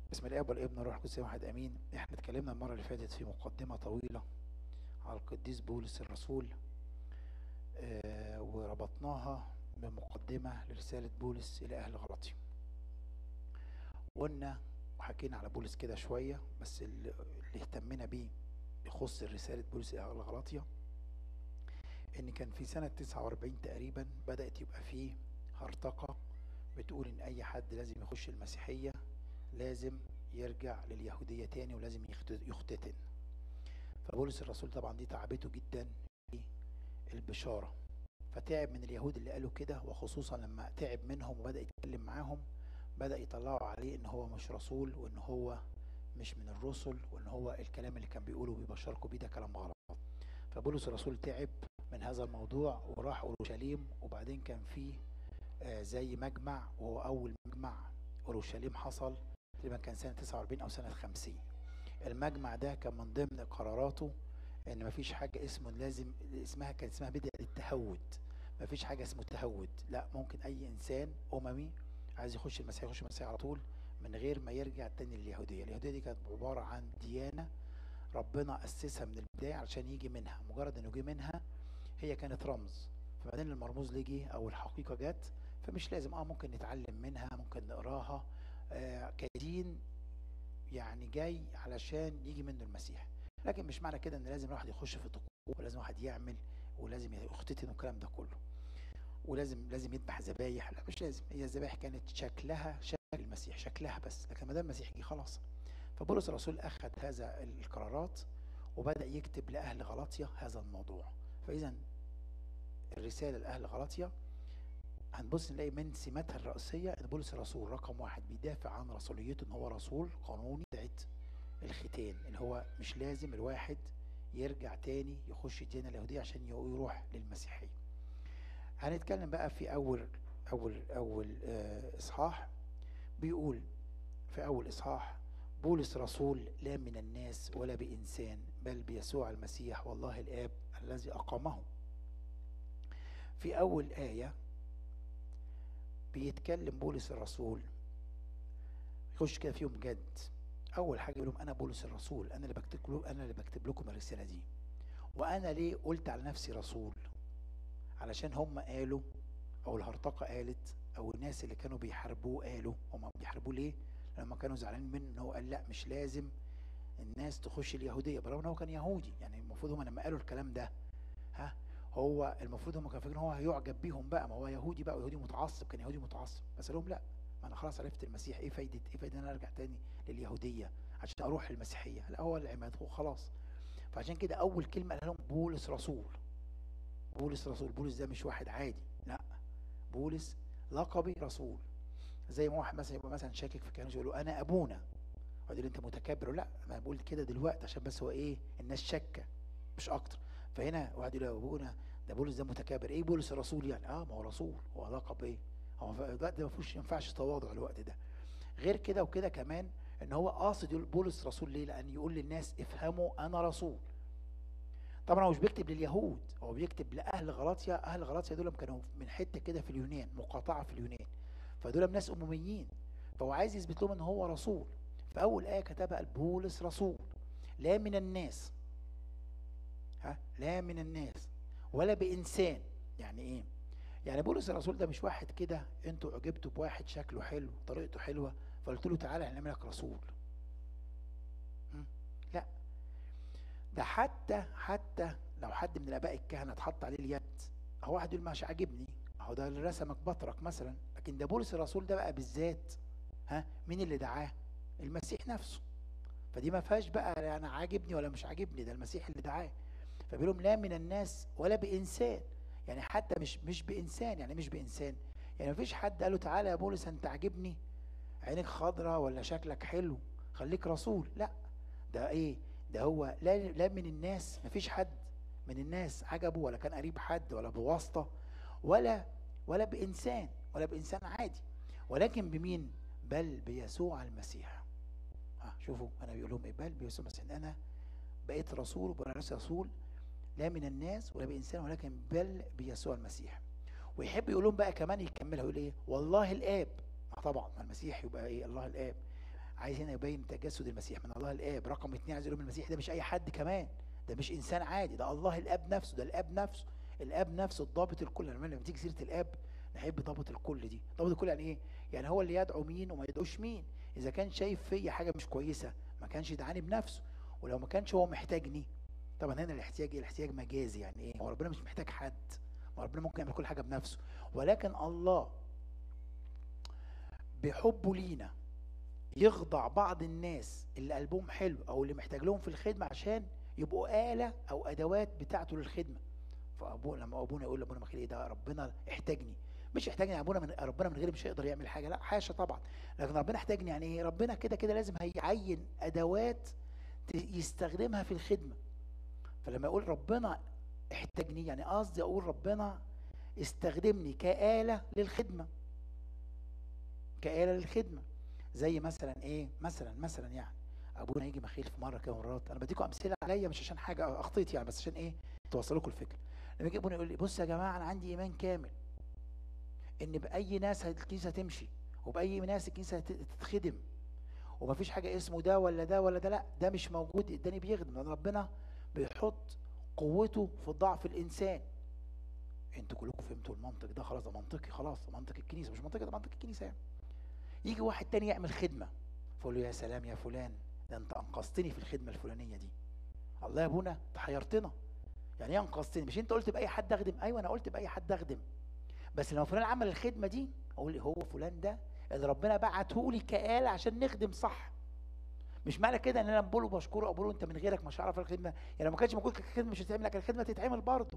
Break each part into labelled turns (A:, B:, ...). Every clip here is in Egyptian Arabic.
A: بسم الاب والابن والروح القدس واحد امين احنا اتكلمنا المره اللي فاتت في مقدمه طويله على القديس بولس الرسول آه وربطناها بمقدمه لرساله بولس الى اهل غلطي قلنا وحكينا على بولس كده شويه بس اللي اللي اهتمنا بيه يخص رساله بولس الى اهل غلطيه ان كان في سنه 49 تقريبا بدات يبقى فيه هرطقه بتقول ان اي حد لازم يخش المسيحيه لازم يرجع لليهودية تاني ولازم يخت- يختتن فبولس الرسول طبعا دي تعبته جدا في البشارة فتعب من اليهود اللي قالوا كده وخصوصا لما تعب منهم وبدأ يتكلم معاهم بدأ يطلعوا عليه ان هو مش رسول وان هو مش من الرسل وان هو الكلام اللي كان بيقوله بيبشركوا بيه ده كلام غلط فبولس الرسول تعب من هذا الموضوع وراح اورشليم وبعدين كان فيه آه، زي مجمع وهو اول مجمع اورشليم حصل تقريبا كان سنة 49 أو سنة 50 المجمع ده كان من ضمن قراراته إن مفيش حاجة اسمه لازم اسمها كان اسمها بدعة التهود مفيش حاجة اسمه تهود لا ممكن أي إنسان أممي عايز يخش المسيح يخش المسيح على طول من غير ما يرجع تاني لليهودية اليهودية دي كانت عبارة عن ديانة ربنا أسسها من البداية علشان يجي منها مجرد إنه جه منها هي كانت رمز فبعدين المرموز اللي جه أو الحقيقة جت فمش لازم اه ممكن نتعلم منها ممكن نقراها آه، كدين يعني جاي علشان يجي منه المسيح لكن مش معنى كده ان لازم الواحد يخش في طقوس ولازم واحد يعمل ولازم يختتن والكلام ده كله ولازم لازم يذبح ذبايح لا مش لازم هي الذبايح كانت شكلها شكل المسيح شكلها بس لكن ما دام المسيح جه خلاص فبولس الرسول اخذ هذا القرارات وبدا يكتب لاهل غلطيا هذا الموضوع فاذا الرساله لاهل غلطيا هنبص نلاقي من سماتها الرئيسية إن بولس الرسول رقم واحد بيدافع عن رسوليته إن هو رسول قانوني بتاعت الختان اللي هو مش لازم الواحد يرجع تاني يخش الديانة اليهودية عشان يروح للمسيحية. هنتكلم بقى في أول أول أول آه، إصحاح بيقول في أول إصحاح بولس رسول لا من الناس ولا بإنسان بل بيسوع المسيح والله الآب الذي أقامه. في أول آية بيتكلم بولس الرسول يخش كده فيهم جد اول حاجه يقول لهم انا بولس الرسول انا اللي بكتب لكم انا اللي بكتب لكم الرساله دي وانا ليه قلت على نفسي رسول علشان هم قالوا او الهرطقه قالت او الناس اللي كانوا بيحاربوه قالوا هم بيحاربوه ليه لما كانوا زعلانين منه ان هو قال لا مش لازم الناس تخش اليهوديه برغم ان هو كان يهودي يعني المفروض هم لما قالوا الكلام ده ها هو المفروض هم كانوا فاكرين هو هيعجب بيهم بقى ما هو يهودي بقى ويهودي متعصب كان يهودي متعصب بس قال لهم لا ما انا خلاص عرفت المسيح ايه فايده ايه فايده ان انا ارجع تاني لليهوديه عشان اروح للمسيحيه لا هو العماد هو خلاص فعشان كده اول كلمه قال لهم بولس رسول بولس رسول بولس ده مش واحد عادي لا بولس لقبي رسول زي ما واحد مثلا يبقى مثلا شاكك في كلامه يقول له انا ابونا يقول لي انت متكبر لا انا بقول كده دلوقتي عشان بس هو ايه الناس شاكه مش اكتر فهنا واحد يقول له يا ابونا ده بولس ده متكبر ايه بولس الرسول يعني اه ما هو رسول هو لقب ايه هو ف- الوقت ده ما فيهوش ينفعش تواضع الوقت ده غير كده وكده كمان ان هو قاصد يقول بولس رسول ليه لان يقول للناس افهموا انا رسول طبعا هو مش بيكتب لليهود هو بيكتب لاهل غلاطيا اهل غلاطيا دول كانوا من حته كده في اليونان مقاطعه في اليونان فدول ناس امميين فهو عايز يثبت لهم ان هو رسول فاول ايه كتبها بولس رسول لا من الناس ها لا من الناس ولا بانسان يعني ايه يعني بولس الرسول ده مش واحد كده انتوا عجبتوا بواحد شكله حلو طريقته حلوه فقلت له تعالى هنعمل لك رسول م? لا ده حتى حتى لو حد من الاباء الكهنه اتحط عليه اليد هو واحد يقول مش عاجبني اهو ده اللي رسمك بطرك مثلا لكن ده بولس الرسول ده بقى بالذات ها مين اللي دعاه المسيح نفسه فدي ما فيهاش بقى انا عاجبني ولا مش عاجبني ده المسيح اللي دعاه فبيقول لهم لا من الناس ولا بانسان يعني حتى مش مش بانسان يعني مش بانسان يعني مفيش حد قال له تعالى يا بولس انت عاجبني عينك خضراء ولا شكلك حلو خليك رسول لا ده ايه ده هو لا لا من الناس مفيش حد من الناس عجبه ولا كان قريب حد ولا بواسطة ولا ولا بإنسان ولا بإنسان عادي ولكن بمين بل بيسوع المسيح ها شوفوا انا بيقول لهم ايه بل بيسوع المسيح إن انا بقيت رسول وبقى رسول لا من الناس ولا بإنسان ولكن بل بيسوع المسيح ويحب يقول لهم بقى كمان يكملها يقول ايه والله الآب آه طبعا ما المسيح يبقى ايه الله الآب عايز هنا يبين تجسد المسيح من الله الاب رقم اتنين عايز يقول من المسيح ده مش اي حد كمان ده مش انسان عادي ده الله الاب نفسه ده الاب نفسه الاب نفسه الضابط الكل لما لما تيجي سيره الاب نحب ضابط الكل دي ضابط الكل يعني ايه يعني هو اللي يدعو مين وما يدعوش مين اذا كان شايف فيا حاجه مش كويسه ما كانش يدعاني بنفسه ولو ما كانش هو محتاجني طبعا هنا الاحتياج ايه الاحتياج مجازي يعني ايه هو ربنا مش محتاج حد ما ربنا ممكن يعمل كل حاجه بنفسه ولكن الله بحبه لينا يخضع بعض الناس اللي قلبهم حلو او اللي محتاج لهم في الخدمه عشان يبقوا آلة او ادوات بتاعته للخدمه فابونا لما ابونا يقول لابونا مخيل ايه ده ربنا احتاجني مش احتاجني ابونا من ربنا من غيري مش هيقدر يعمل حاجه لا حاشا طبعا لكن ربنا احتاجني يعني ايه ربنا كده كده لازم هيعين ادوات ت- يستخدمها في الخدمه فلما يقول ربنا احتاجني يعني قصدي اقول ربنا استخدمني كآلة للخدمه كآلة للخدمه زي مثلا ايه مثلا مثلا يعني ابونا يجي مخيل في مره كده مرات انا بديكم امثله عليا مش عشان حاجه اخطيت يعني بس عشان ايه توصل لكم الفكره لما يجي ابونا يقول لي بص يا جماعه انا عندي ايمان كامل ان باي ناس الكنيسه هتمشي وباي ناس الكنيسه هت- تتخدم ومفيش حاجه اسمه ده ولا ده ولا ده لا ده مش موجود الدني بيخدم لان ربنا بيحط قوته في ضعف الانسان انتوا كلكم فهمتوا المنطق ده خلاص ده منطقي خلاص ده منطق الكنيسه مش منطقي ده منطق الكنيسه يعني يجي واحد تاني يعمل خدمه فاقول له يا سلام يا فلان ده انت انقذتني في الخدمه الفلانيه دي الله يا ابونا انت حيرتنا يعني ايه انقذتني مش انت قلت باي حد اخدم ايوه انا قلت باي حد اخدم بس لما فلان عمل الخدمه دي اقول هو فلان ده اللي ربنا بعته لي كآلة عشان نخدم صح مش معنى كده ان انا بقوله بشكره او بقوله انت من غيرك مش هعرف الخدمه يعني لو ما كانش موجود الخدمه مش هتتعمل لكن الخدمه تتعمل برضه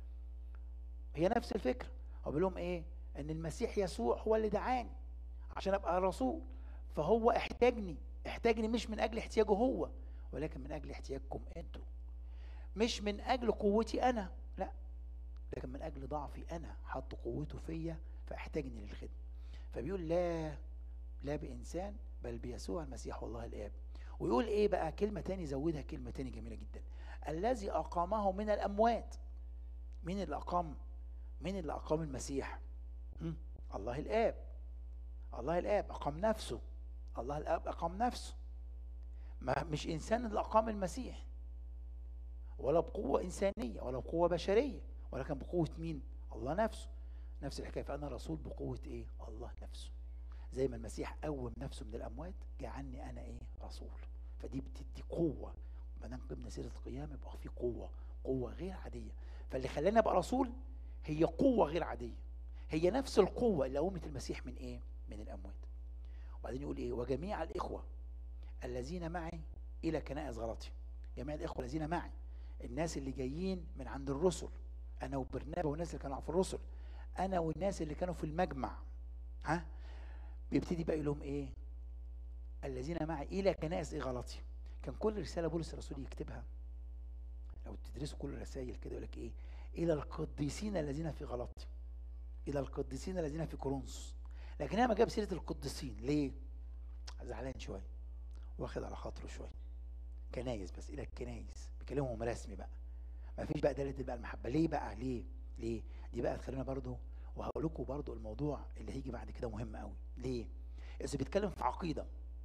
A: هي نفس الفكره هو بيقول لهم ايه ان المسيح يسوع هو اللي دعاني عشان ابقى رسول فهو احتاجني احتاجني مش من اجل احتياجه هو ولكن من اجل احتياجكم انتوا مش من اجل قوتي انا لا لكن من اجل ضعفي انا حط قوته فيا فاحتاجني للخدمه فبيقول لا لا بانسان بل بيسوع المسيح والله الاب ويقول ايه بقى كلمه تاني زودها كلمه تاني جميله جدا الذي اقامه من الاموات مين اللي اقام مين اللي اقام المسيح هم؟ الله الاب الله الاب اقام نفسه الله الاب اقام نفسه ما مش انسان اللي اقام المسيح ولا بقوه انسانيه ولا بقوه بشريه ولكن بقوه مين الله نفسه نفس الحكايه فانا رسول بقوه ايه الله نفسه زي ما المسيح قوم نفسه من الاموات جعلني انا ايه رسول فدي بتدي قوه ما دام قمنا سيره القيامه يبقى في قوه قوه غير عاديه فاللي خلاني ابقى رسول هي قوه غير عاديه هي نفس القوه اللي قومت المسيح من ايه من الاموات وبعدين يقول ايه وجميع الاخوه الذين معي الى كنائس غلطي جميع الاخوه الذين معي الناس اللي جايين من عند الرسل انا وبرنابا والناس اللي كانوا في الرسل انا والناس اللي كانوا في المجمع ها بيبتدي بقى يقول لهم ايه الذين معي الى كنائس ايه غلطي كان كل رساله بولس الرسول يكتبها لو تدرسوا كل الرسائل كده يقول لك ايه الى القديسين الذين في غلطي الى القديسين الذين في كورنثوس لكن هنا ما جاب سيره القديسين ليه زعلان شويه واخد على خاطره شويه كنايس بس الى الكنايس بيكلمهم رسمي بقى ما فيش بقى دلاله بقى المحبه ليه بقى ليه ليه دي بقى تخلينا برضو وهقول لكم برضو الموضوع اللي هيجي بعد كده مهم قوي ليه اذا بيتكلم في عقيده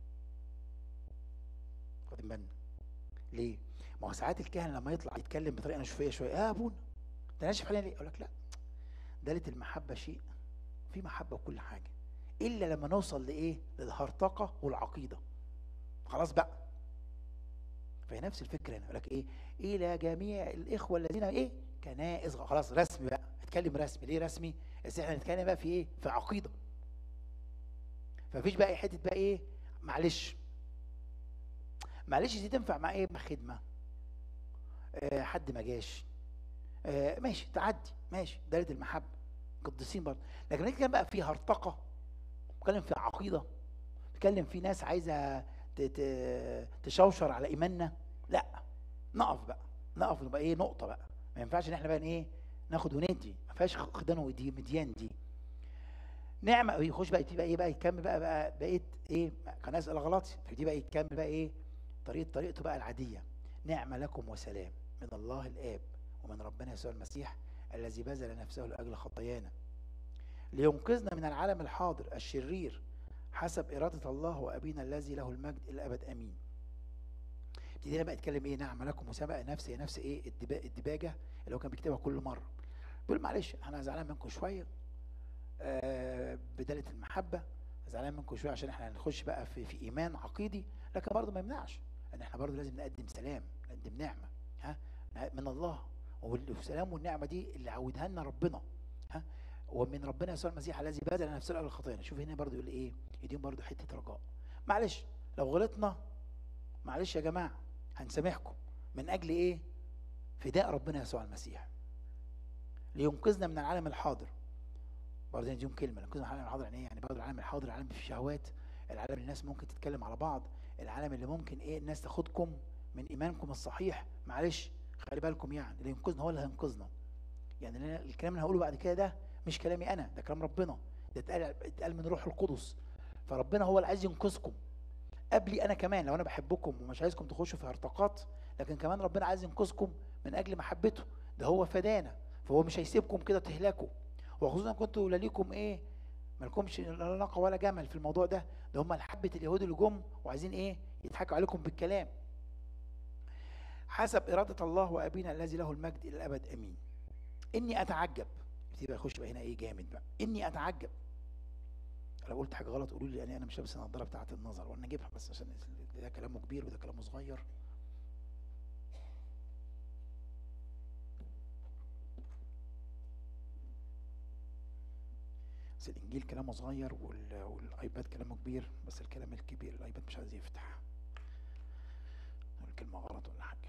A: واخدين بالنا ليه ما هو ساعات الكاهن لما يطلع يتكلم بطريقه نشوفيه شويه اه يا ابونا ده ناشف علينا ليه اقول لك لا دلاله المحبه شيء في محبه وكل حاجه الا لما نوصل لايه للهرطقه والعقيده خلاص بقى فهي نفس الفكره هنا يقول لك ايه الى جميع الاخوه الذين ايه كنائس خلاص رسمي بقى اتكلم رسمي ليه رسمي بس احنا نتكلم بقى في ايه في عقيده فمفيش بقى إيه حته بقى ايه معلش معلش دي تنفع مع ايه مع خدمه آه حد ما جاش آه ماشي تعدي ماشي دايره المحبه قديسين برضه لكن نتكلم بقى في هرطقه نتكلم في عقيده نتكلم في ناس عايزه ت- ت- تشوشر على ايماننا لا نقف بقى نقف نبقى ايه نقطه بقى ما ينفعش ان احنا بقى ايه ناخد وندي ما فيهاش خدان ودي مديان دي نعمه يخش بقى يبتدي بقى ايه بقى يكمل بقى بقى بقيت ايه كان اسال غلط فيبتدي بقى يكمل بقى ايه طريقه طريقته بقى العاديه نعمه لكم وسلام من الله الاب ومن ربنا يسوع المسيح الذي بذل نفسه لاجل خطايانا لينقذنا من العالم الحاضر الشرير حسب إرادة الله وأبينا الذي له المجد إلى الأبد آمين ابتدينا بقى نتكلم ايه نعم لكم مسابقه نفس هي نفس ايه الدبا- الدباجه اللي هو كان بيكتبها كل مره بيقول معلش انا زعلان منكم شويه آه بداله المحبه زعلان منكم شويه عشان احنا هنخش بقى في, في ايمان عقيدي لكن برضه ما يمنعش ان احنا برضه لازم نقدم سلام نقدم نعمه ها من الله والسلام والنعمه دي اللي عودها لنا ربنا ها ومن ربنا يسوع المسيح الذي بذل نفسه لاجل الخطايا شوف هنا برضه يقول ايه يديهم برضه حته رجاء معلش لو غلطنا معلش يا جماعه هنسامحكم من اجل ايه فداء ربنا يسوع المسيح لينقذنا من العالم الحاضر برضه دي كلمه لينقذنا من العالم الحاضر يعني ايه يعني برضه العالم الحاضر العالم فيه شهوات العالم اللي الناس ممكن تتكلم على بعض العالم اللي ممكن ايه الناس تاخدكم من ايمانكم الصحيح معلش خلي بالكم يعني اللي ينقذنا هو اللي هينقذنا يعني اللي أنا- الكلام اللي هقوله بعد كده ده مش كلامي انا ده كلام ربنا ده اتقال اتقال من روح القدس فربنا هو اللي عايز ينقذكم قبلي انا كمان لو انا بحبكم ومش عايزكم تخشوا في هرطقات لكن كمان ربنا عايز ينقذكم من اجل محبته ده هو فدانا فهو مش هيسيبكم كده تهلكوا وخصوصا كنتوا لا ليكم ايه مالكمش لا ناقه ولا جمل في الموضوع ده ده هم حبه اليهود اللي جم وعايزين ايه يضحكوا عليكم بالكلام حسب إرادة الله وأبينا الذي له المجد إلى الأبد أمين إني أتعجب يبتدي بقى يخش بقى هنا إيه جامد بقى إني أتعجب لو قلت حاجة غلط قولوا لي يعني أنا مش لابس النضارة بتاعة النظر وأنا أجيبها بس عشان ده كلامه كبير وده كلامه صغير بس الإنجيل كلامه صغير وال- والآيباد كلامه كبير بس الكلام الكبير الآيباد مش عايز يفتح نقول كلمة غلط ولا حاجة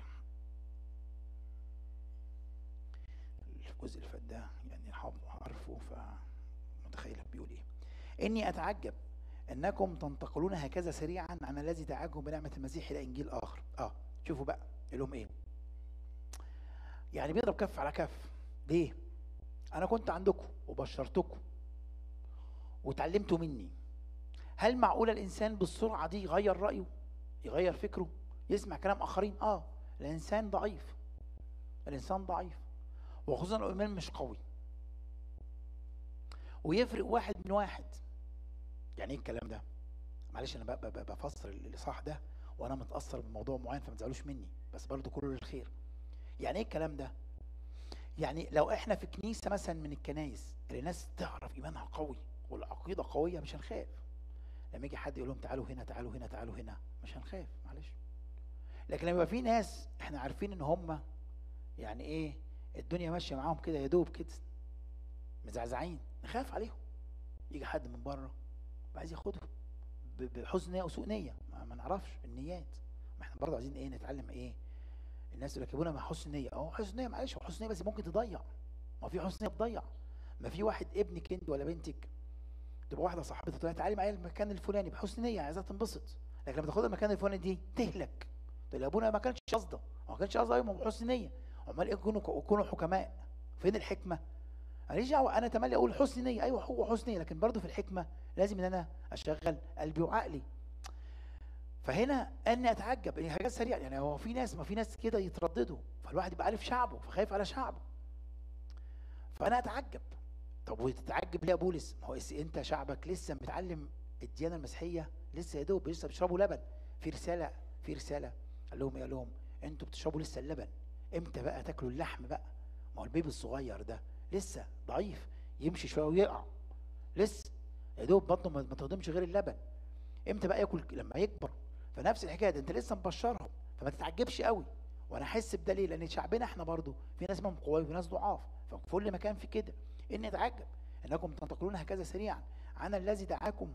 A: الجزء اللي فات ده يعني حافظ عارفه فمتخيل بيقول ايه اني اتعجب انكم تنتقلون هكذا سريعا عن الذي دعاكم بنعمه المسيح الى انجيل اخر اه شوفوا بقى يقول لهم ايه يعني بيضرب كف على كف ليه انا كنت عندكم وبشرتكم وتعلمتوا مني هل معقول الانسان بالسرعه دي يغير رايه يغير فكره يسمع كلام اخرين اه الانسان ضعيف الانسان ضعيف وخصوصا الايمان مش قوي ويفرق واحد من واحد يعني ايه الكلام ده معلش انا ب- ب- بفسر اللي صح ده وانا متاثر بموضوع معين فما تزعلوش مني بس برضه كله للخير يعني ايه الكلام ده يعني لو احنا في كنيسه مثلا من الكنايس اللي الناس تعرف ايمانها قوي والعقيده قويه مش هنخاف لما يجي حد يقول لهم تعالوا هنا تعالوا هنا تعالوا هنا مش هنخاف معلش لكن لما يبقى في ناس احنا عارفين ان هم يعني ايه الدنيا ماشيه معاهم كده يا دوب كده مزعزعين نخاف عليهم يجي حد من بره عايز ياخدهم ب- بحسن نيه وسوء نيه ما, ما نعرفش النيات ما احنا برضه عايزين ايه نتعلم ايه الناس يركبونا مع حسن نيه اه حسن نيه معلش هو حسن نيه بس ممكن تضيع ما في حسن نيه تضيع ما في واحد ابنك انت ولا بنتك تبقى واحده صاحبتها تقول لها تعالي معايا المكان الفلاني بحسن نيه عايزاها تنبسط لكن لما تاخدها المكان الفلاني دي تهلك تقول يا ابونا ما كانش قصده ما كانش قصده ايوه بحسن نيه امال ايه يكونوا يكونوا حكماء فين الحكمه ماليش دعوه انا تملي اقول حسن نيه ايوه هو حسن نيه لكن برضه في الحكمه لازم ان انا اشغل قلبي وعقلي فهنا اني اتعجب ان حاجات سريعه يعني هو في ناس ما في ناس كده يترددوا فالواحد يبقى عارف شعبه فخايف على شعبه فانا اتعجب طب وتتعجب ليه يا بولس ما هو إس- انت شعبك لسه متعلم الديانه المسيحيه لسه يا دوب لسه بيشربوا لبن في رساله في رساله قال لهم ايه قال لهم انتوا بتشربوا لسه اللبن امتى بقى تاكلوا اللحم بقى ما هو البيبي الصغير ده لسه ضعيف يمشي شويه ويقع لسه يا دوب بطنه ما ما تهضمش غير اللبن امتى بقى ياكل لما يكبر فنفس الحكايه ده انت لسه مبشرهم فما تتعجبش قوي وانا احس بده ليه لان شعبنا احنا برضو في ناس منهم قوي وفي ناس ضعاف ففي كل مكان في كده اني اتعجب انكم تنتقلون هكذا سريعا عن الذي دعاكم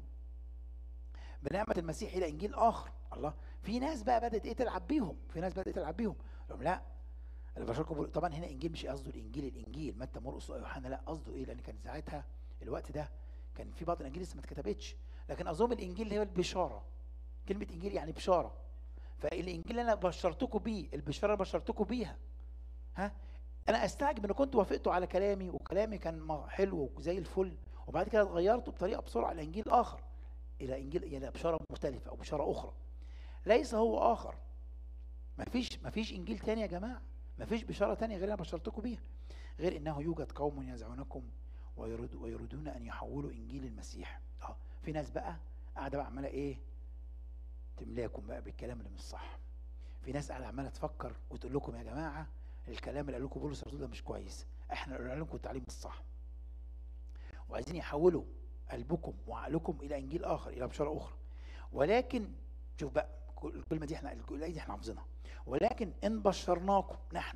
A: بنعمه المسيح الى انجيل اخر الله في ناس بقى بدات ايه تلعب بيهم في ناس بدات تلعب بيهم لهم لا اللي بشركم بقول- طبعا هنا انجيل مش قصده الانجيل الانجيل متى مرقس يوحنا لا قصده ايه لان كان ساعتها الوقت ده كان في بعض الانجيل لسه ما اتكتبتش لكن اظن الانجيل اللي هو البشاره كلمه انجيل يعني بشاره فالانجيل اللي انا بشرتكم بيه البشاره اللي بشرتكم بيها ها انا استعجب ان كنتوا وافقتوا على كلامي وكلامي كان ما- حلو وزي الفل وبعد كده اتغيرتوا بطريقه بسرعه لانجيل اخر الى انجيل الى بشاره مختلفه او بشاره اخرى ليس هو اخر مفيش مفيش انجيل تاني يا جماعه مفيش بشاره تانية غير اللي انا بشرتكم بيها غير انه يوجد قوم يزعونكم ويرد ويريدون ان يحولوا انجيل المسيح اه في ناس بقى قاعده بقى عماله ايه تملاكم بقى بالكلام اللي مش صح في ناس قاعده عماله تفكر وتقول لكم يا جماعه الكلام اللي قال لكم بولس الرسول ده مش كويس احنا قلنا لكم التعليم الصح وعايزين يحولوا قلبكم وعقلكم الى انجيل اخر الى بشاره اخرى ولكن شوف بقى كل- الكلمه دي احنا الكلمه دي احنا حافظينها ولكن ان بشرناكم نحن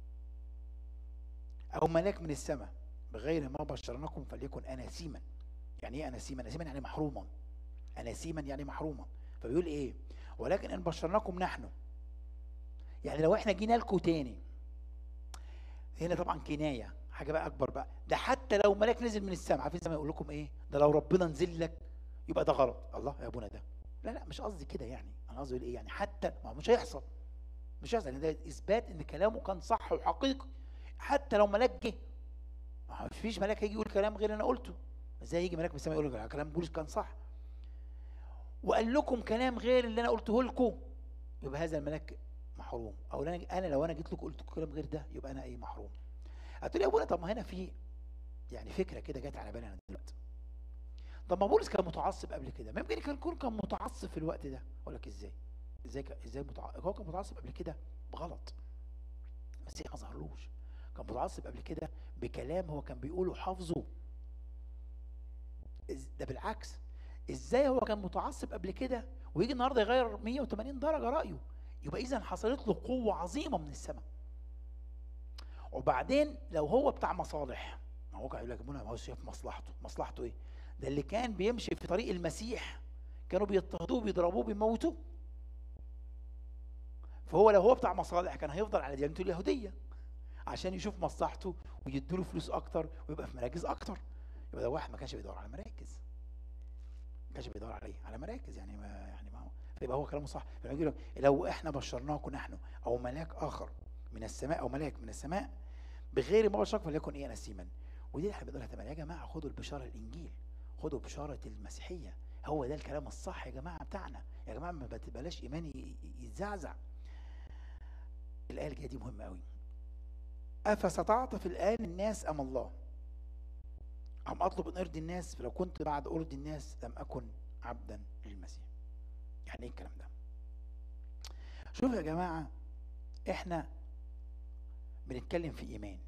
A: او ملاك من السماء بغير ما بشرناكم فليكن اناسيما يعني ايه اناسيما اناسيما يعني محروما اناسيما يعني محروما فبيقول ايه ولكن ان بشرناكم نحن يعني لو احنا جينا لكم تاني هنا طبعا كنايه حاجه بقى اكبر بقى ده حتى لو ملاك نزل من السماء عارفين زي ما يقول لكم ايه ده لو ربنا نزل لك يبقى ده غلط الله يا ابونا ده لا لا مش قصدي كده يعني انا قصدي اقول ايه يعني حتى ما هو مش هيحصل مش هيحصل لان ده اثبات ان كلامه كان صح وحقيقي حتى لو ملاك جه ما فيش ملاك هيجي يقول كلام غير اللي انا قلته ازاي يجي ملاك من السماء يقول لك كلام بولس كان صح وقال لكم كلام غير اللي انا قلته لكم يبقى هذا الملاك محروم او انا انا لو انا جيت لكم قلت لكم كلام غير ده يبقى انا ايه محروم هتقول يا ابونا طب ما هنا في يعني فكره كده جت على بالي انا دلوقتي طب ما بولس كان متعصب قبل كده ما يمكن كان يكون كان متعصب في الوقت ده اقول لك ازاي ازاي ك- ازاي متعصب هو كان متعصب قبل كده بغلط بس ما ظهرلوش كان متعصب قبل كده بكلام هو كان بيقوله حافظه إز- ده بالعكس ازاي هو كان متعصب قبل كده ويجي النهارده يغير 180 درجه رايه يبقى اذا حصلت له قوه عظيمه من السماء وبعدين لو هو بتاع مصالح ما هو كان يقول لك ابونا ما هو شايف مصلحته مصلحته ايه ده اللي كان بيمشي في طريق المسيح كانوا بيضطهدوه بيضربوه بيموتوه فهو لو هو بتاع مصالح كان هيفضل على ديانته اليهوديه عشان يشوف مصلحته ويدوا له فلوس اكتر ويبقى في مراكز اكتر يبقى ده واحد ما كانش بيدور على مراكز ما كانش بيدور على ايه على مراكز يعني ما يعني ما هو فيبقى هو كلامه صح فلما يجي له لو احنا بشرناكم نحن او ملاك اخر من السماء او ملاك من السماء بغير ما بشرك فليكن ايه نسيما ودي اللي احنا بنقولها تمام يا جماعه خدوا البشاره الانجيل خدوا بشاره المسيحيه هو ده الكلام الصح يا جماعه بتاعنا يا جماعه ما بت- بلاش ايماني ي- ي- يتزعزع الايه الجايه دي مهمه قوي أفستعطف الآن الناس أم الله أم أطلب أن أرضي الناس فلو كنت بعد أرضي الناس لم أكن عبدا للمسيح يعني إيه الكلام ده شوف يا جماعة إحنا بنتكلم في إيمان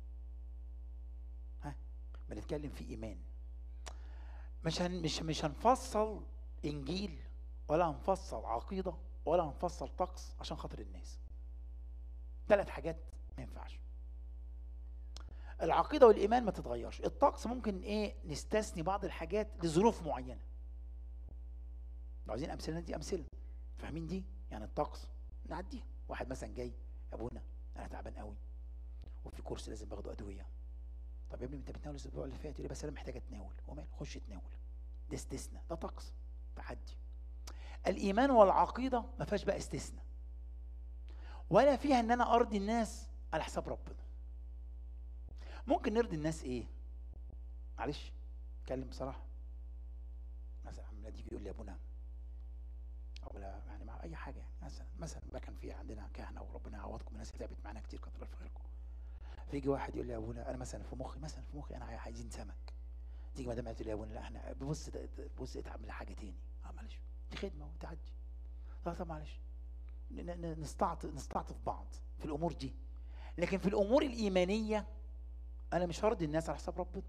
A: ها بنتكلم في إيمان مش هن مش مش هنفصل إنجيل ولا هنفصل عقيدة ولا هنفصل طقس عشان خاطر الناس ثلاث حاجات ما ينفعش العقيده والايمان ما تتغيرش الطقس ممكن ايه نستثني بعض الحاجات لظروف معينه لو عايزين امثله دي امثله فاهمين دي يعني الطقس نعديها واحد مثلا جاي يا ابونا انا تعبان قوي وفي كورس لازم باخده ادويه طب يا ابني انت بتناول الاسبوع اللي فات يقول لي بس انا محتاج اتناول ومال خش اتناول ده استثناء ده طقس تعدي الايمان والعقيده ما فيهاش بقى استثناء ولا فيها ان انا ارضي الناس على حساب ربنا ممكن نرضي الناس ايه معلش اتكلم بصراحه مثلا عم يجي يقول لي يا ابونا او لا يعني مع اي حاجه يعني مثلا مثلا ما كان في عندنا كهنه وربنا يعوضكم الناس تعبت معانا كتير كتر في خيركم فيجي واحد يقول لي يا ابونا انا مثلا في مخي مثلا في مخي انا عايزين سمك تيجي مدام قالت لي يا ابونا لا احنا بص بص اتعب من حاجه تاني اه معلش دي خدمه وتعدي لا طب معلش ن- ن- نستعطف نستعطف بعض في الامور دي لكن في الامور الايمانيه انا مش هرضي الناس على حساب ربنا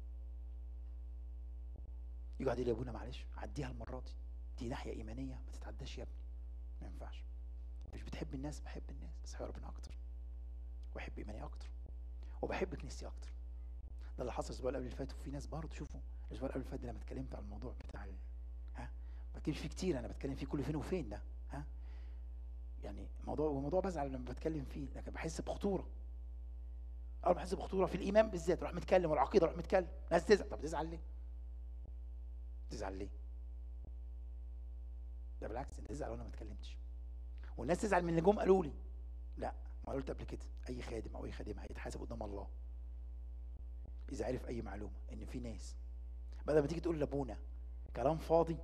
A: يقعد يقول لي يا ابونا معلش عديها المره دي دي ناحيه ايمانيه ما تتعداش يا ابني ما ينفعش مش بتحب الناس بحب الناس بس بحب ربنا اكتر واحب ايماني اكتر وبحب كنيستي اكتر ده اللي حصل الاسبوع اللي قبل اللي فات وفي ناس برضه شوفوا الاسبوع اللي قبل اللي فات ده لما اتكلمت عن الموضوع بتاع ال... ها ما بتكلمش فيه كتير انا بتكلم فيه كل فين وفين ده ها يعني موضوع وموضوع بزعل لما بتكلم فيه لكن بحس بخطوره اول ما بحس بخطوره في الايمان بالذات اروح متكلم والعقيده اروح متكلم ناس تزعل طب تزعل ليه؟ تزعل ليه؟ ده بالعكس انت تزعل وانا ما اتكلمتش والناس تزعل من اللي جم قالوا لي لا ما قلت قبل كده اي خادم او اي خادمه هيتحاسب قدام الله اذا عرف اي معلومه ان في ناس بدل ما تيجي تقول لابونا كلام فاضي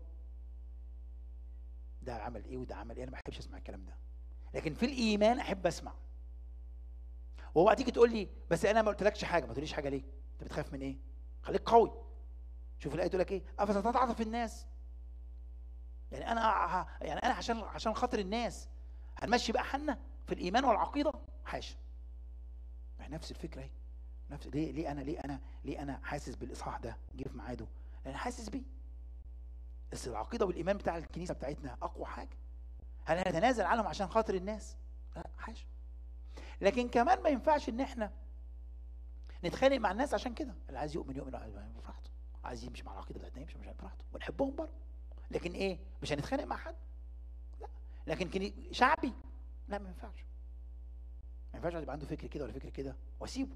A: ده عمل ايه وده عمل ايه انا ما بحبش اسمع الكلام ده لكن في الايمان احب اسمع وهو تيجي تقول لي بس انا ما قلتلكش حاجه ما تقوليش حاجه ليه انت بتخاف من ايه خليك قوي شوف الايه تقول لك ايه افستتعطف الناس يعني انا ه- يعني انا عشان عشان خاطر الناس هنمشي بقى حالنا في الايمان والعقيده حاشا ما هي نفس الفكره اهي نفس ليه ليه انا ليه انا ليه انا حاسس بالاصحاح ده جه في ميعاده لان حاسس بيه بس العقيده والايمان بتاع الكنيسه بتاعتنا اقوى حاجه هل هنتنازل عنهم عشان خاطر الناس لا حاشا لكن كمان ما ينفعش ان احنا نتخانق مع الناس عشان كده اللي عايز يؤمن يؤمن عايز براحته عايز يمشي مع العقيده بتاعتنا يمشي مش براحته ونحبهم برضه لكن ايه مش هنتخانق مع حد لا لكن كني... شعبي لا ما ينفعش ما ينفعش واحد يبقى عنده فكر كده ولا فكر كده واسيبه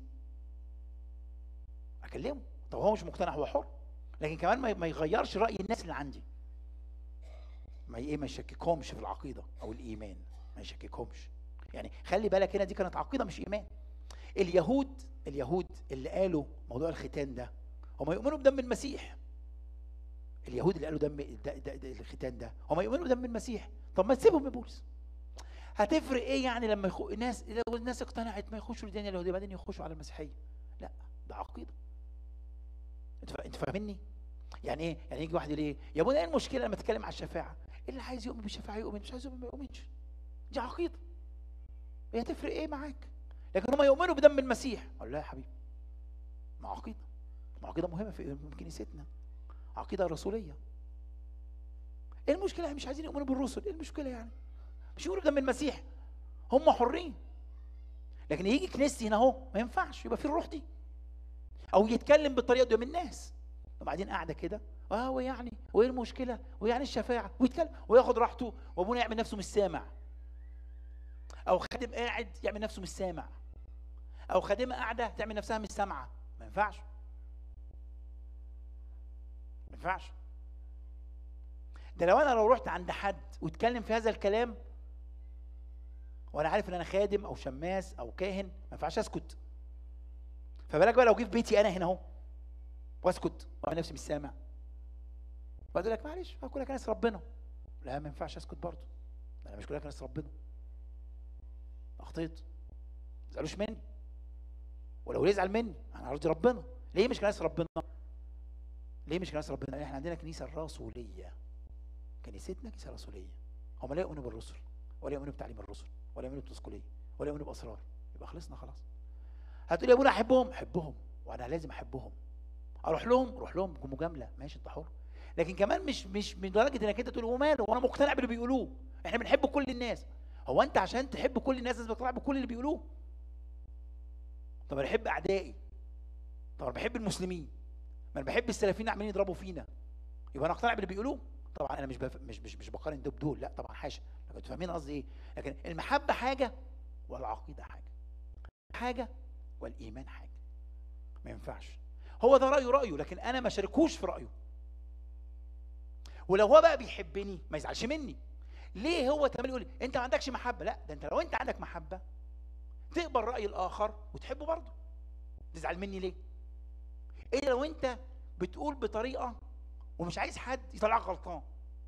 A: اكلمه طب هو مش مقتنع هو حر لكن كمان ما ما يغيرش راي الناس اللي عندي ما ي- ايه ما يشككهمش في العقيده او الايمان ما يشككهمش يعني خلي بالك هنا دي كانت عقيده مش ايمان اليهود اليهود اللي قالوا موضوع الختان ده هم يؤمنوا بدم المسيح اليهود اللي قالوا دم ده ده ده الختان ده هم يؤمنوا بدم المسيح طب ما تسيبهم يا بولس هتفرق ايه يعني لما يخو... الناس لو الناس اقتنعت ما يخشوا الدنيا اليهوديه بعدين يخشوا على المسيحيه لا ده عقيده انت فا... انت فاهمني يعني ايه يعني يجي واحد يقول ايه يا ابونا ايه المشكله لما تتكلم على الشفاعه اللي عايز يؤمن بالشفاعه يؤمن مش عايز يؤمن ما يؤمنش دي عقيده هي هتفرق ايه معاك لكن هم يؤمنوا بدم المسيح اقول لا يا حبيبي ما عقيده ما عقيده مهمه في في كنيستنا عقيده رسوليه ايه المشكله مش عايزين يؤمنوا بالرسل ايه المشكله يعني مش يقولوا بدم المسيح هم حرين لكن يجي كنيستي هنا اهو ما ينفعش يبقى في الروح دي او يتكلم بالطريقه دي قدام الناس وبعدين قاعده كده اه ويعني وايه المشكله ويعني الشفاعه ويتكلم وياخد راحته وابونا يعمل نفسه مش سامع او خادم قاعد يعمل نفسه مش سامع او خادمه قاعده تعمل نفسها مش سامعه ما ينفعش ما ينفعش ده لو انا لو رحت عند حد واتكلم في هذا الكلام وانا عارف ان انا خادم او شماس او كاهن ما ينفعش اسكت فبالك بقى لو جه في بيتي انا هنا اهو واسكت وانا نفسي مش سامع واقول لك معلش اقول لك ناس ربنا لا ما ينفعش اسكت برضه انا مش كلها ناس ربنا اخطيت ما تزعلوش مني ولو يزعل مني انا ارضي ربنا ليه مش كناس ربنا ليه مش كناس ربنا احنا عندنا كنيسه رسوليه كنيستنا كنيسه رسوليه هم لا يؤمنوا بالرسل ولا يؤمنوا بتعليم الرسل ولا يؤمنوا بالتسقليه ولا يؤمنوا باسرار يبقى خلصنا خلاص هتقول يا ابونا احبهم احبهم وانا لازم احبهم اروح لهم روح لهم بمجامله ماشي انت حر لكن كمان مش مش من درجه انك انت تقول وماله وانا مقتنع باللي بيقولوه احنا بنحب كل الناس هو انت عشان تحب كل الناس لازم تقتنع بكل اللي بيقولوه طب انا بحب اعدائي طب انا بحب المسلمين ما انا بحب السلفيين عمالين يضربوا فينا يبقى انا اقتنع باللي بيقولوه طبعا انا مش بف... مش مش مش بقارن ده بدول لا طبعا حاشا لكن انتوا فاهمين قصدي ايه لكن المحبه حاجه والعقيده حاجه حاجه والايمان حاجه ما ينفعش هو ده رايه رايه لكن انا ما شاركوش في رايه ولو هو بقى بيحبني ما يزعلش مني ليه هو تمام يقول لي انت ما عندكش محبه لا ده انت لو انت عندك محبه تقبل راي الاخر وتحبه برضه تزعل مني ليه ايه لو انت بتقول بطريقه ومش عايز حد يطلعك غلطان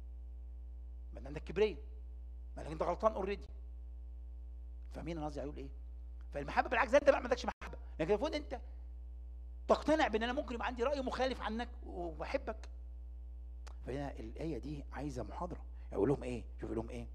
A: ما انت عندك كبرية ما انت غلطان اوريدي فاهمين انا قصدي هيقول ايه فالمحبه بالعكس ده انت بقى ما عندكش محبه لكن المفروض انت تقتنع بان انا ممكن يبقى عندي راي مخالف عنك وبحبك فهنا الايه دي عايزه محاضره يقول لهم ايه شوف لهم ايه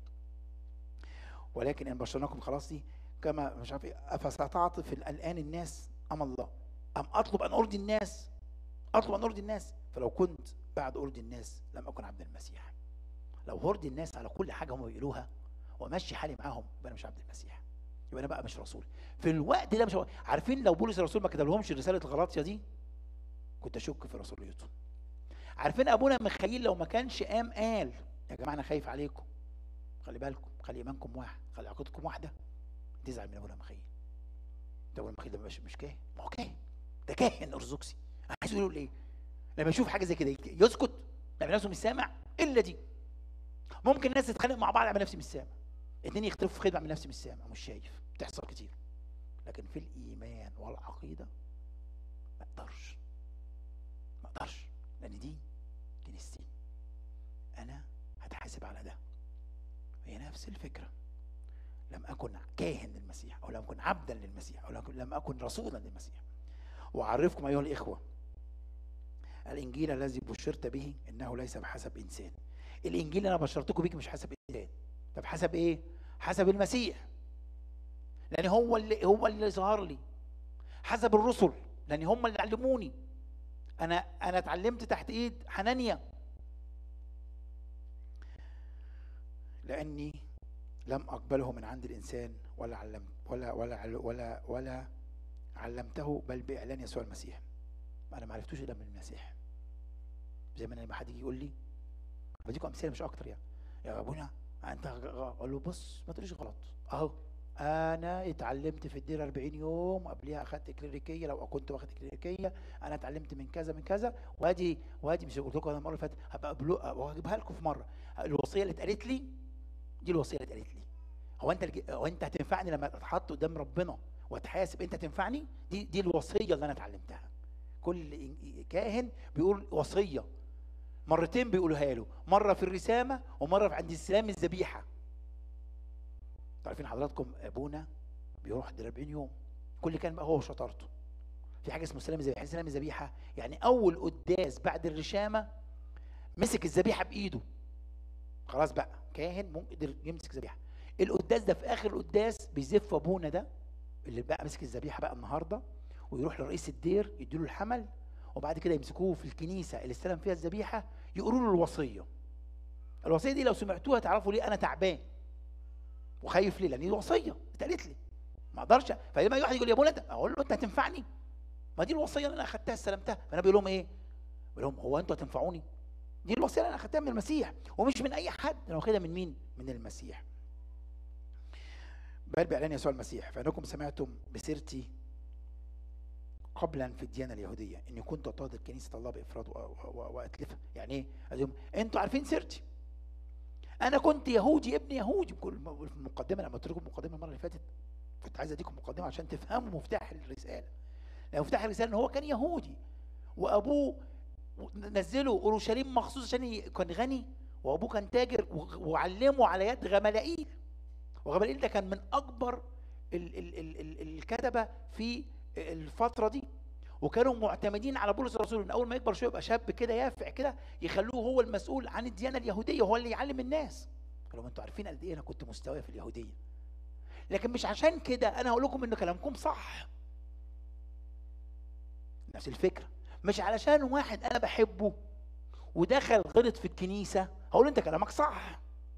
A: ولكن ان بشرناكم خلاص دي كما مش عارف ايه افستعطف الان الناس ام الله ام اطلب ان ارضي الناس اطلب ان ارضي الناس فلو كنت بعد ارضي الناس لم اكن عبد المسيح لو هرضي الناس على كل حاجه هم بيقولوها وامشي حالي معاهم يبقى انا مش عبد المسيح يبقى انا بقى مش رسول في الوقت ده مش هو. عارفين لو بولس الرسول ما كتبلهمش رساله غلاطيا دي كنت اشك في رسوليته عارفين ابونا ميخائيل لو ما كانش قام قال يا جماعه انا خايف عليكم خلي بالكم خلي ايمانكم واحد خلي عقيدتكم واحده تزعل من ابونا ميخائيل ده ابونا ميخائيل ده مش مش كاهن ما هو كاهن ده كاهن ارثوذكسي عايز يقول ايه لما يشوف حاجه زي كده يسكت يعمل نفسه مش سامع الا دي ممكن الناس تتخانق مع بعض يعمل نفسي مش سامع اتنين يختلفوا في خدمه يعمل نفسي مش سامع مش شايف بتحصل كتير لكن في الايمان والعقيده ما اقدرش ما اقدرش لان دي كنيستي انا هتحاسب على ده هي نفس الفكره لم اكن كاهن للمسيح او لم اكن عبدا للمسيح او لم اكن رسولا للمسيح واعرفكم ايها الاخوه الانجيل الذي بشرت به انه ليس بحسب انسان الانجيل اللي انا بشرتكم بيك مش حسب انسان طب حسب ايه حسب المسيح لان هو اللي هو اللي ظهر لي حسب الرسل لان هم اللي علموني انا انا اتعلمت تحت ايد حنانيا لاني لم اقبله من عند الانسان ولا علمت ولا ولا ولا ولا علمته بل باعلان يسوع المسيح انا ما عرفتوش الا من المسيح زي ما انا لما حد يجي يقول لي بديكم امثله مش اكتر يعني يا ابونا انت اقول له بص ما تقوليش غلط اهو انا اتعلمت في الدير 40 يوم قبلها اخدت كليريكيه لو كنت واخد كليريكيه انا اتعلمت من كذا من كذا وادي وادي مش قلت لكم انا المره اللي فاتت هبقى واجيبها لكم في مره الوصيه اللي اتقالت لي دي الوصيه اللي اتقالت لي هو انت الج... هو انت هتنفعني لما اتحط قدام ربنا واتحاسب انت تنفعني دي دي الوصيه اللي انا اتعلمتها كل كاهن بيقول وصيه مرتين بيقولها له مره في الرسامه ومره عند استلام الذبيحه عارفين حضراتكم ابونا بيروح 40 يوم كل كان بقى هو شطارته في حاجه اسمها سلام الذبيحه سلام الذبيحه يعني اول قداس بعد الرشامه مسك الذبيحه بايده خلاص بقى كاهن ممكن يمسك ذبيحه القداس ده في اخر القداس بيزف ابونا ده اللي بقى مسك الذبيحه بقى النهارده ويروح لرئيس الدير يديله الحمل وبعد كده يمسكوه في الكنيسه اللي استلم فيها الذبيحه يقولوا له الوصيه الوصيه دي لو سمعتوها تعرفوا ليه انا تعبان وخايف ليه لان دي وصيه اتقالت لي ما اقدرش فلما واحد يقول لي يا ابونا اقول له انت هتنفعني ما دي الوصيه اللي انا اخدتها استلمتها فانا بقول لهم ايه بقول لهم هو انتوا هتنفعوني دي الوصيه اللي انا اخدتها من المسيح ومش من اي حد انا واخدها من مين من المسيح بل باعلان يسوع المسيح فانكم سمعتم بسيرتي قبلا في الديانه اليهوديه اني كنت اطارد كنيسه الله بافراد واتلفها يعني ايه؟ انتوا عارفين سيرتي انا كنت يهودي ابن يهودي في المقدمه لما قلت لكم المقدمه المره اللي فاتت كنت عايز اديكم مقدمه عشان تفهموا مفتاح الرساله لان مفتاح الرساله ان هو كان يهودي وابوه نزله اورشليم مخصوص عشان كان غني وابوه كان تاجر وعلمه على يد غملائيل وغملائيل ده كان من اكبر ال ال ال ال الكتبه في الفتره دي وكانوا معتمدين على بولس الرسول ان اول ما يكبر شويه يبقى شاب كده يافع كده يخلوه هو المسؤول عن الديانه اليهوديه وهو اللي يعلم الناس قالوا انتوا عارفين قد ايه انا كنت مستواي في اليهوديه لكن مش عشان كده انا هقول لكم ان كلامكم صح نفس الفكره مش علشان واحد انا بحبه ودخل غلط في الكنيسه هقول انت كلامك صح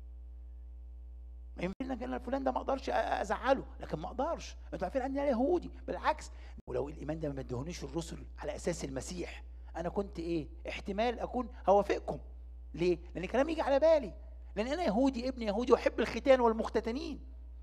A: ما ينفعش ان فلان ده ما اقدرش ازعله لكن ما اقدرش انتوا عارفين عني انا يهودي بالعكس ولو الايمان ده ما ادهونيش الرسل على اساس المسيح انا كنت ايه احتمال اكون هوافقكم ليه لان كلام يجي على بالي لان انا يهودي ابن يهودي واحب الختان والمختتنين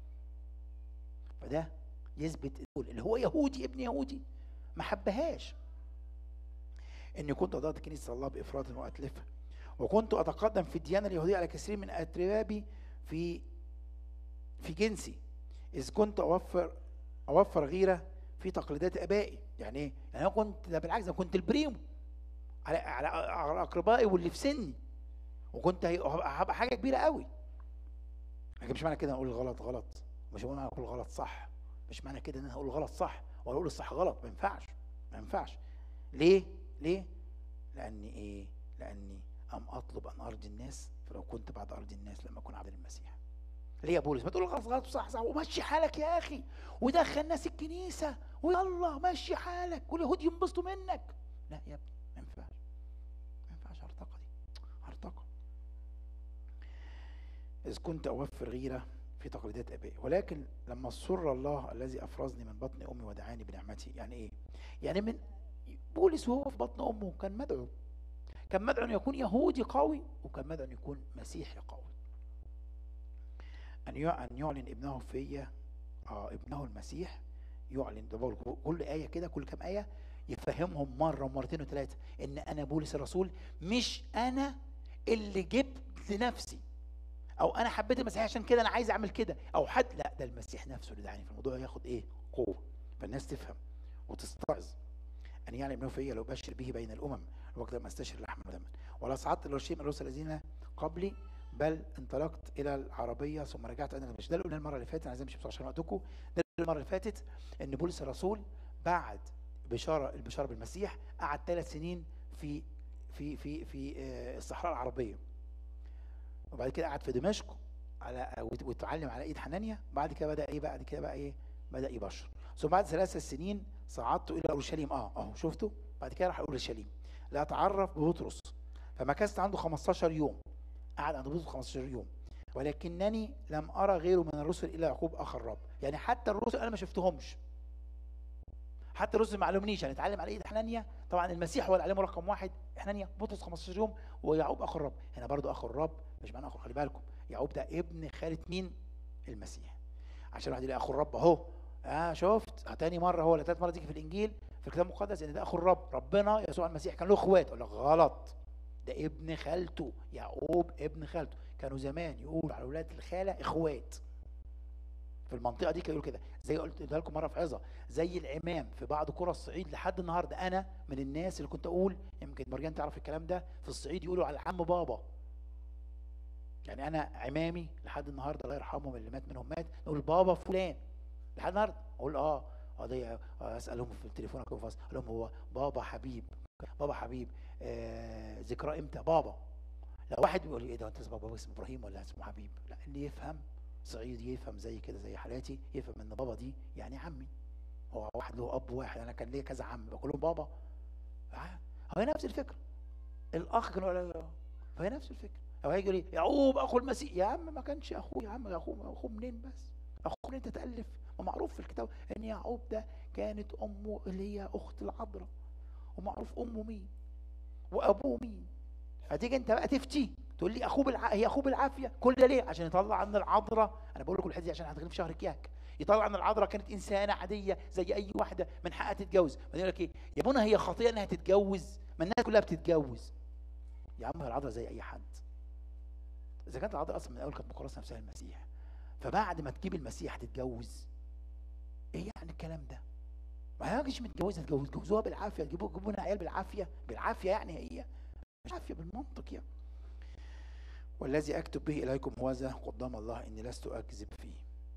A: فده يثبت اللي هو يهودي ابن يهودي ما حبهاش اني كنت ضد كنيسه الله بافراط واتلفها وكنت اتقدم في الديانه اليهوديه على كثير من اترابي في في جنسي إذ كنت أوفر أوفر غيرة في تقليدات آبائي يعني إيه؟ يعني أنا كنت ده بالعكس أنا كنت البريمو على على على أقربائي واللي في سني وكنت هبقى حاجة كبيرة قوي لكن مش معنى كده أقول الغلط غلط مش معنى أقول غلط صح مش معنى كده إن أنا أقول الغلط صح ولا أقول الصح غلط ما ينفعش ما ينفعش ليه؟ ليه؟ لأني إيه؟ لأني أم أطلب أن أرضي الناس فلو كنت بعد أرضي الناس لما أكون عبد المسيح ليه يا بولس ما تقول غلط غلط صح صح ومشي حالك يا اخي ودخل ناس الكنيسه ويلا مشي حالك واليهود ينبسطوا منك لا يا ابني ما ينفعش ما ينفعش هرطقه دي هرطقه اذ كنت اوفر غيره في تقليدات ابائي ولكن لما سر الله الذي افرزني من بطن امي ودعاني بنعمته يعني ايه يعني من بولس وهو في بطن امه كان مدعو كان مدعو ان يكون يهودي قوي وكان مدعو ان يكون مسيحي قوي أن أن يعلن ابنه فيا آه ابنه المسيح يعلن ده كل آية كده كل كام آية يفهمهم مرة ومرتين وثلاثة إن أنا بولس الرسول مش أنا اللي جبت لنفسي أو أنا حبيت المسيح عشان كده أنا عايز أعمل كده أو حد لا ده المسيح نفسه اللي دعاني في الموضوع ياخد إيه قوة فالناس تفهم وتستعظ أن يعلن ابنه فيا لو بشر به بين الأمم الوقت لما استشر لحما ودما ولا صعدت إلى الرشيم الرسل الذين قبلي بل انطلقت الى العربيه ثم رجعت انا المشي ده اللي قلنا المره اللي فاتت انا عايز امشي بسرعه عشان وقتكم ده المره اللي فاتت ان بولس الرسول بعد بشاره البشاره بالمسيح قعد ثلاث سنين في في في في الصحراء العربيه وبعد كده قعد في دمشق على وت- واتعلم على ايد حنانيا بعد كده بدا ايه بعد كده بقى ايه بدا يبشر ثم بعد ثلاث سنين صعدت الى اورشليم اه اهو شفتوا بعد كده راح اورشليم لاتعرف ببطرس فمكثت عنده 15 يوم قعد عند بطرس 15 يوم ولكنني لم ارى غيره من الرسل الا يعقوب اخ الرب يعني حتى الرسل انا ما شفتهمش حتى الرسل ما علمنيش يعني اتعلم على ايد حنانيا طبعا المسيح هو اللي علمه رقم واحد حنانيا بطرس 15 يوم ويعقوب اخو الرب هنا برضو اخو الرب مش معنى اخو خلي بالكم يعقوب ده ابن خالة مين المسيح عشان واحد يلاقي اخو الرب اهو اه شفت آه تاني مره هو ولا تالت مره تيجي في الانجيل في الكتاب المقدس ان ده اخو الرب ربنا يسوع المسيح كان له اخوات اقول لك غلط ده ابن خالته يعقوب ابن خالته كانوا زمان يقولوا على اولاد الخاله اخوات في المنطقه دي كانوا يقولوا كده زي قلت قلت لكم مره في عظه زي العمام في بعض قرى الصعيد لحد النهارده انا من الناس اللي كنت اقول يمكن مرجان تعرف الكلام ده في الصعيد يقولوا على العم بابا يعني انا عمامي لحد النهارده الله يرحمهم اللي مات منهم مات نقول بابا فلان لحد النهارده اقول اه قضيه آه اسالهم في التليفون اكون فاصل اقول لهم هو بابا حبيب بابا حبيب آه ذكرى امتى بابا لو واحد بيقول لي ايه ده انت اسمه بابا اسمه ابراهيم ولا اسمه حبيب لا اللي يفهم صعيدي يفهم زي كده زي حالاتي يفهم ان بابا دي يعني عمي هو واحد له اب واحد انا كان ليا كذا عم يبقى كلهم بابا آه، هو نفس الفكره الاخ كان يقول فهي نفس الفكره او هيجي يقول لي يعقوب اخو المسيح يا عم ما كانش اخوه يا عم اخوه اخوه منين بس اخوه منين تتالف ومعروف في الكتاب ان يعقوب ده كانت امه اللي هي اخت العذراء ومعروف امه مين وابوه مين هتيجي انت بقى تفتي تقول لي اخوه بالع... هي اخوه بالعافيه كل ده ليه عشان يطلع عن العذراء انا بقول لكم الحته دي عشان هتغلب في شهر كياك يطلع ان العذراء كانت انسانه عاديه زي اي واحده من حقها تتجوز بعدين يقول لك ايه يا منى هي خطيه انها تتجوز ما الناس كلها بتتجوز يا عم هي العذراء زي اي حد اذا كانت العذراء اصلا من الاول كانت مكرسه نفسها المسيح فبعد ما تجيب المسيح تتجوز ايه يعني الكلام ده ما هي مش متجوزه تجوز جوزوها بالعافيه تجيبوا تجيبوا لنا عيال بالعافيه بالعافيه يعني هي مش عافيه بالمنطق يعني والذي اكتب به اليكم هذا قدام الله اني لست اكذب فيه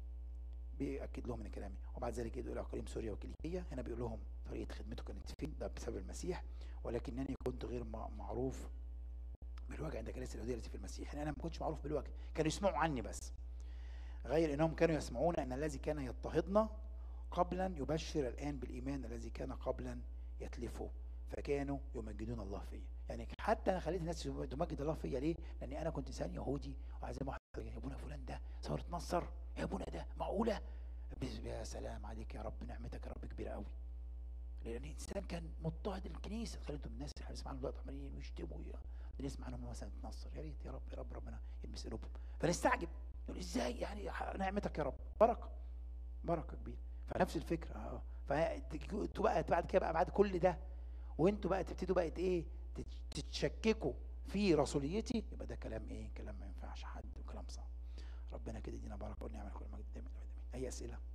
A: بيأكد لهم من كلامي وبعد ذلك يدعو الى اقاليم سوريا وكيليكيه هنا بيقول لهم طريقه خدمته كانت فين ده بسبب المسيح ولكنني كنت غير مع- معروف بالوجه عند كنيسه اليهوديه التي في المسيح يعني انا ما كنتش معروف بالوجه كانوا يسمعوا عني بس غير انهم كانوا يسمعون ان الذي كان يضطهدنا قبلا يبشر الان بالايمان الذي كان قبلا يتلفه فكانوا يمجدون الله فيا يعني حتى انا خليت الناس تمجد الله فيا ليه لان انا كنت انسان يهودي وعايز واحد يا ابونا فلان ده ثوره نصر يا ابونا ده معقوله بس- يا سلام عليك يا رب نعمتك يا رب كبيره قوي لان الانسان كان مضطهد الكنيسه خليتهم الناس اللي بنسمع عنهم دلوقتي عمالين يشتموا يا- بنسمع عنهم مثلا تنصر يا ريت يا رب يا رب ربنا يلمس قلوبهم فنستعجب نقول ازاي يعني ح- نعمتك يا رب بركه بركه كبيره فنفس الفكره اه فانتوا بقى بعد كده بقى بعد كل ده وانتوا بقى تبتدوا بقى ايه تت- تتشككوا في رسوليتي يبقى ده كلام ايه كلام ما ينفعش حد وكلام صعب ربنا كده يدينا بركه ونعمل كل مجد دايما أبداً. اي اسئله